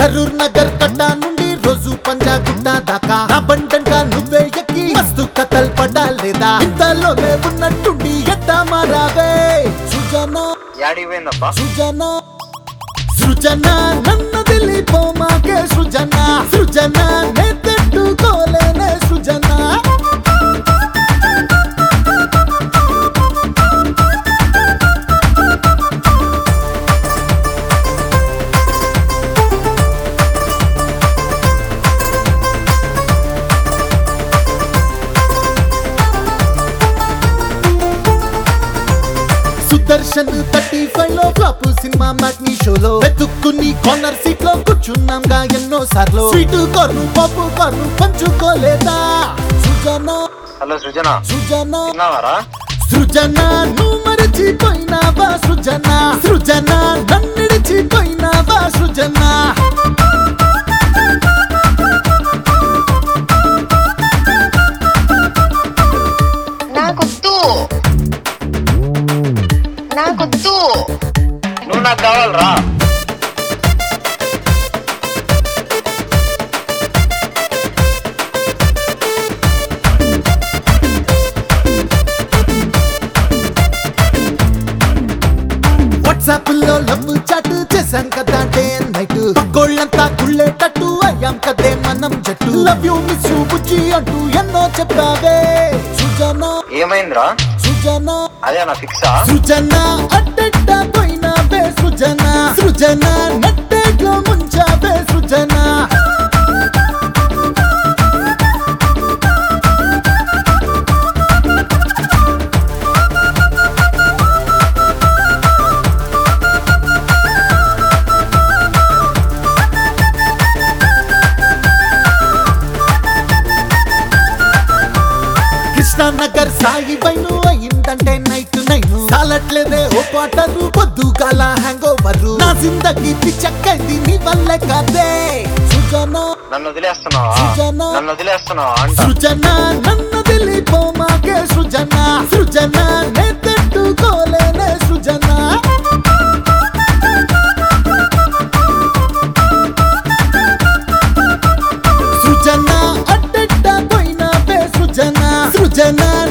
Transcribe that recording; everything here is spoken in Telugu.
కరూర్ నగర్ కట్ట నుండి రోజు పంజాగుట్ట దాకా నా బండంట నువ్వే ఎక్కి మస్తు కథల్ పడాలేదా ఇంతలోనే ఉన్నట్టుండి ఎట్టా మారావే సుజనా యాడికి పోయిందబ్బా సృజన సృజన నన్ను తెలిపోమాకే సృజన సృజన నే తట్టుకోలేనే సృజన సుదర్శన్ థర్టీ ఫైవ్ లో ఫ్లాప్ సినిమా మ్యాట్నీ షోలో వెతుక్కుని కార్నర్ సీట్ లో కూర్చున్నాం గా ఎన్నో సార్లు స్వీట్ కార్ను పప్పు కార్ను పంచుకోలేదా సుజన హలో సృజన సుజన తిన్నావారా సృజన నువ్వు మరచిపోయినావా సృజన సృజన నన్నిడిచిపోయినావా సృజన నాకొద్దు నాకొద్దు నువ్వు నాకు కావాలరా వాట్సాప్ లో లవ్ చాట్ చేశాం కదా డే నైట్ పక్కోళ్ళంతా కుళ్ళేటట్టు అయ్యాం కదే మనం జట్టు లవ్ యూ మిస్ యూ బుజ్జి అంటూ ఎన్నో చెప్పావే సుజన ఏమైందిరా సుజన అదే నా ఫిక్సా సృజన అడ్డడ్డ పోయినావే సృజన సృజన నట్టేట్లో ముంచావే సృజన కృష్ణానగర్ సాయి వైను అయిందంటే నైట్ నైన్ సాలట్లేదే ఓ పాటరు పొద్దుగాల హ్యాంగ్ ఓవర్ నా జిందగీ పిచ్చక్కైంది నీ వల్లే కాదే సుజన నన్ను వదిలేస్తున్నావా సృజన. నన్ను వదిలేస్తున్నావా అంట సృజన నన్ను తెలిపోమాకే సృజన సృజన నే తట్టుకోలేనే సృజన సృజన అడ్డడ్డ పోయినావే సృజన సృజన